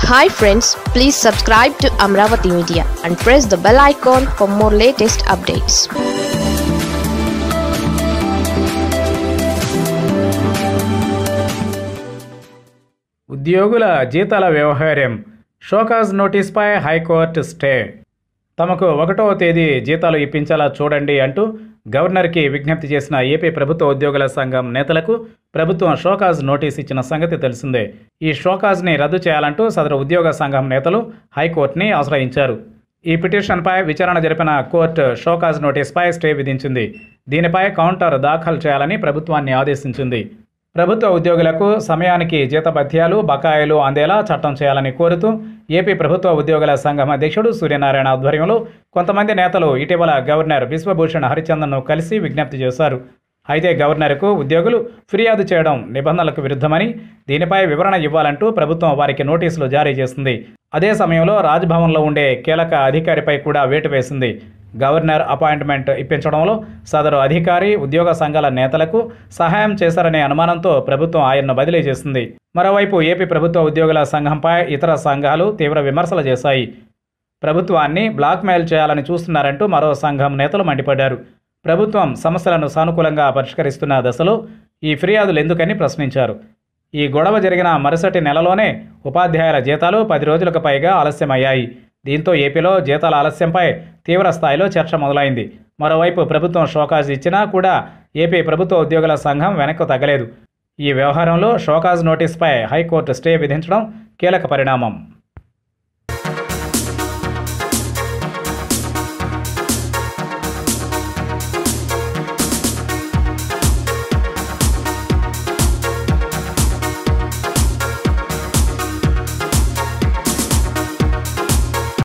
hi friends please subscribe to Amaravati media and press the bell icon for more latest updates ఉద్యోగుల జీతాల వ్యవహారం show cause నోటీస్పై high court stay తమకు ఒకటో తేదీ జీతాలు ఇప్పించేలా చూడండి అంటూ గవర్నర్కి విజ్ఞప్తి చేసిన ఏపీ ప్రభుత్వ ఉద్యోగుల సంఘం నేతలకు ప్రభుత్వం షోకాజ్ నోటీస్ ఇచ్చిన సంగతి తెలిసిందే ఈ షోకాజ్ని రద్దు చేయాలంటూ సదరు ఉద్యోగ సంఘం నేతలు హైకోర్టుని ఆశ్రయించారు ఈ పిటిషన్పై విచారణ జరిపిన కోర్టు షోకాజ్ నోటీస్పై స్టే విధించింది దీనిపై కౌంటర్ దాఖలు చేయాలని ప్రభుత్వాన్ని ఆదేశించింది ప్రభుత్వ ఉద్యోగులకు సమయానికి జీతభత్యాలు బకాయిలు అందేలా చట్టం చేయాలని కోరుతూ ఏపీ ప్రభుత్వ ఉద్యోగుల సంఘం అధ్యక్షుడు సూర్యనారాయణ ఆధ్వర్యంలో కొంతమంది నేతలు ఇటీవల గవర్నర్ బిశ్వభూషణ్ హరిచందన్ను కలిసి విజ్ఞప్తి చేశారు అయితే గవర్నర్కు ఉద్యోగులు ఫిర్యాదు చేయడం నిబంధనలకు విరుద్ధమని దీనిపై వివరణ ఇవ్వాలంటూ ప్రభుత్వం వారికి నోటీసులు జారీ చేసింది అదే సమయంలో రాజ్భవన్లో ఉండే కీలక అధికారిపై కూడా వేటు వేసింది గవర్నర్ అపాయింట్మెంట్ ఇప్పించడంలో సదరు అధికారి ఉద్యోగ సంఘాల నేతలకు సహాయం చేశారనే అనుమానంతో ప్రభుత్వం ఆయన్ను బదిలీ చేసింది మరోవైపు ఏపీ ప్రభుత్వ ఉద్యోగుల సంఘంపై ఇతర సంఘాలు తీవ్ర విమర్శలు చేశాయి ప్రభుత్వాన్ని బ్లాక్మెయిల్ చేయాలని చూస్తున్నారంటూ మరో సంఘం నేతలు మండిపడ్డారు ప్రభుత్వం సమస్యలను సానుకూలంగా పరిష్కరిస్తున్న దశలో ఈ ఫిర్యాదులు ఎందుకని ప్రశ్నించారు ఈ గొడవ జరిగిన మరుసటి నెలలోనే ఉపాధ్యాయుల జీతాలు పది రోజులకు పైగా ఆలస్యమయ్యాయి దీంతో ఏపీలో జీతాల ఆలస్యంపై తీవ్ర స్థాయిలో చర్చ మొదలైంది మరోవైపు ప్రభుత్వం షోకాజ్ ఇచ్చినా కూడా ఏపీ ప్రభుత్వ ఉద్యోగుల సంఘం వెనక్కు తగ్గలేదు ఈ వ్యవహారంలో షోకాజ్ నోటీస్పై హైకోర్టు స్టే విధించడం కీలక పరిణామం